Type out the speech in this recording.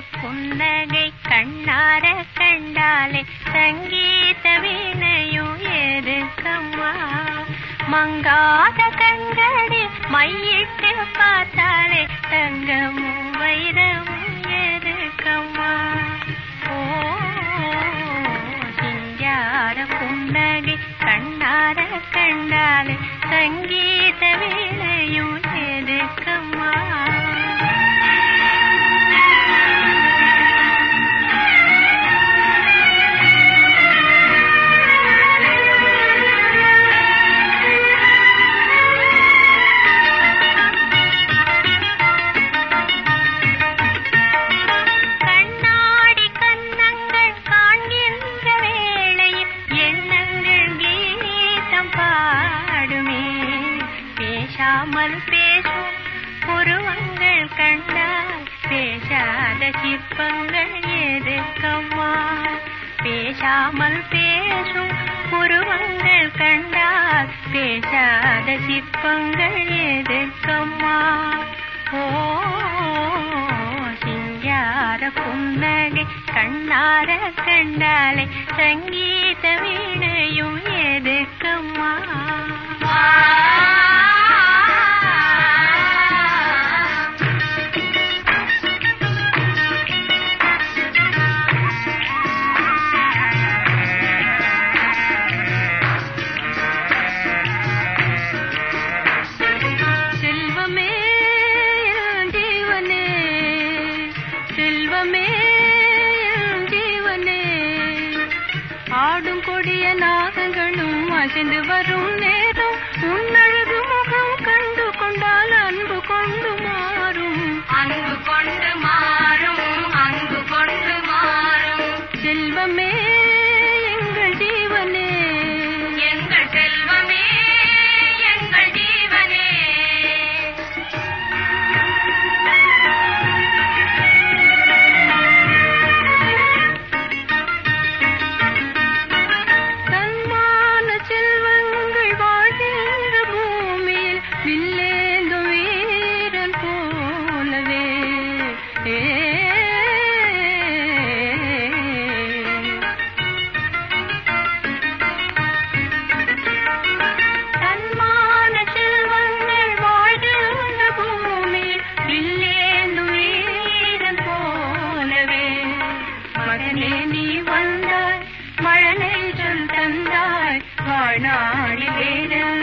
புன்னகை கண்ணார கண்டாலே சங்கீத வீணையும் எதுக்கம்மா மங்காத கண்களி மையிட்டு பார்த்தாலே தங்கமும் வைரமும் எதுக்கம்மா ஓ சிங்கார புன்னகை கண்ணார கண்டாலே சங்கீத வீணையும் எதுக்கம்மா கண்ணாடி கன்னங்கள் காண்கின்ற வேளையில் எண்ணங்கள் கீதம் பாடுமே பேசாமல் பேசும் புருவங்கள் கண்டால் பேசாத சிற்பங்கள் எதுக்கம்மா பேசாமல் பேசும் புருவங்கள் கண்டால் பேசாத சிற்பங்கள் எதுக்கம்மா ஓ சிங்கார புன்னகை கண்ணார கண்டாலே சங்கீத வீணையும் எதுக்கம்மா செல்வமே என் ஜீவனே செல்வமே என் ஜீவனே ஆடும் கொடிய நாகங்களும் அசைந்து வரும் நேரம் உன்னழகு முகம் கண்டு கொண்டால் அன்பு கொண்டு மாறும் அன்பு கொண்டு மாறும் அன்பு கொண்டு மாறும் செல்வமே எங்கள் ஜீவனே எங்கள் செல்வமே எங்கள் ஜீவனே தன்மான செல்வங்கள் வாழ்கின்ற பூமியில் வில்லேந்து வீரன் போலவே ஏ தன்மான செல்வங்கள் வாழ்கின்ற பூமியில் வில்லேந்து வீரன் போலவே மகனே நீ வந்தாய் மழலை சொல் தந்தாய் வாழ்நாளில் வேறு